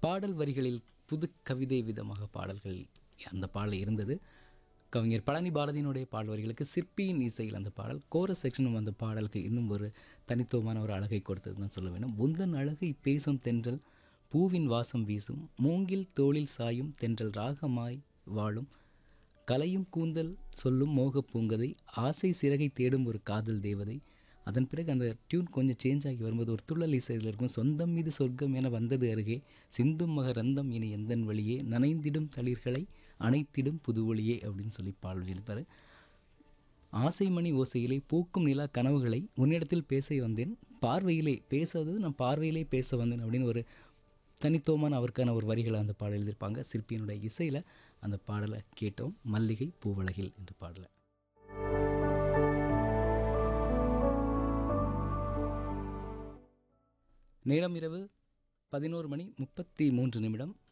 பாடல் வரிகளில் புது கவிதை விதமாக பாடல்கள் அந்த பாடல் இருந்தது கவிஞர் பழனி பாரதியினுடைய பாடல் வரிகளுக்கு சிற்பியின் இசையில் அந்த பாடல் கோரஸ் செக்ஷனும் அந்த பாடலுக்கு இன்னும் ஒரு தனித்துவமான ஒரு அழகை கொடுத்தது தான் சொல்ல வேண்டும் உந்தன் அழகை பேசும் தென்றல் பூவின் வாசம் வீசும் மூங்கில் தோளில் சாயும் தென்றல் ராகமாய் வாழும் கலையும் கூந்தல் சொல்லும் மோக பூங்கதை ஆசை சிறகை தேடும் ஒரு காதல் தேவதை அதன் பிறகு அந்த டியூன் கொஞ்சம் சேஞ்ச் ஆகி வரும்போது ஒரு துள்ளல் இசையில் இருக்கும் சொந்தம் மீது சொர்க்கம் என வந்தது அருகே சிந்தும் மகரந்தம் இனி எந்தன் வழியே நனைந்திடும் தளிர்களை அணைத்திடும் புது ஒளியே அப்படின்னு சொல்லி பாடல் எழுப்பார் ஆசைமணி ஓசையிலே பூக்கும் நிலா கனவுகளை உன்னிடத்தில் பேச வந்தேன் பார்வையிலே பேசாதது நான் பார்வையிலே பேச வந்தேன் அப்படின்னு ஒரு தனித்துவமான அவருக்கான ஒரு வரிகளை அந்த பாடல் எழுதியிருப்பாங்க சிற்பியினுடைய இசையில் அந்த பாடலை கேட்டோம் மல்லிகை பூவழகில் என்ற பாடலை நேரம் இரவு பதினோரு மணி முப்பத்தி மூன்று நிமிடம்